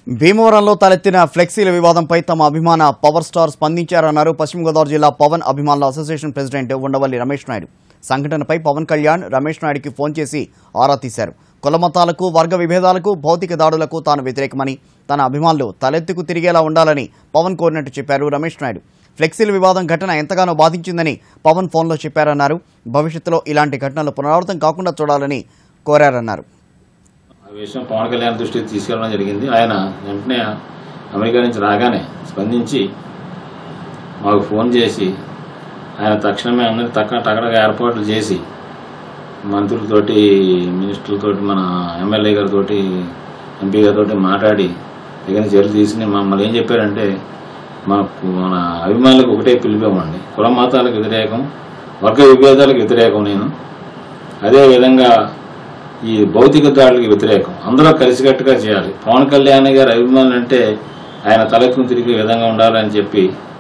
భీమవరంలో తలెత్తిన ఫ్లెక్సీల వివాదంపై తమ అభిమాన పవర్ స్టార్ స్పందించారన్నారు పశ్చిమ గోదావరి జిల్లా పవన్ అభిమానుల అసోసియేషన్ ప్రెసిడెంట్ ఉండవల్లి రమేష్ నాయుడు సంఘటనపై పవన్ కళ్యాణ్ రమేష్ నాయుడికి ఫోన్ చేసి ఆరా తీశారు కులమతాలకు వర్గ విభేదాలకు భౌతిక దాడులకు తాను వ్యతిరేకమని తన అభిమానులు తలెత్తుకు తిరిగేలా ఉండాలని పవన్ కోరినట్టు చెప్పారు రమేష్ నాయుడు ఫ్లెక్సీల వివాదం ఘటన ఎంతగానో బాధించిందని పవన్ ఫోన్లో చెప్పారన్నారు భవిష్యత్తులో ఇలాంటి ఘటనలు పునరావృతం కాకుండా చూడాలని కోరారన్నారు ఆ విషయం పవన్ కళ్యాణ్ దృష్టికి తీసుకెళ్ళడం జరిగింది ఆయన వెంటనే అమెరికా నుంచి రాగానే స్పందించి మాకు ఫోన్ చేసి ఆయన తక్షణమే అందరి తక్క టకటగా ఏర్పాట్లు చేసి మంత్రులతోటి మినిస్టర్లతోటి మన ఎమ్మెల్యే గారితో ఎంపీ గారితో మాట్లాడి తగిన చర్యలు తీసుకుని మమ్మల్ని ఏం చెప్పారంటే మాకు మన అభిమానులకు ఒకటే పిలిపామండి కుల మతాలకు వ్యతిరేకం వర్గ విభేదాలకు వ్యతిరేకం నేను అదేవిధంగా ఈ భౌతిక దాడులకు వ్యతిరేకం అందరూ కలిసికట్టుగా చేయాలి పవన్ కళ్యాణ్ గారి అభిమానులు అంటే ఆయన తలెత్తుకుని తిరిగే విధంగా ఉండాలని చెప్పి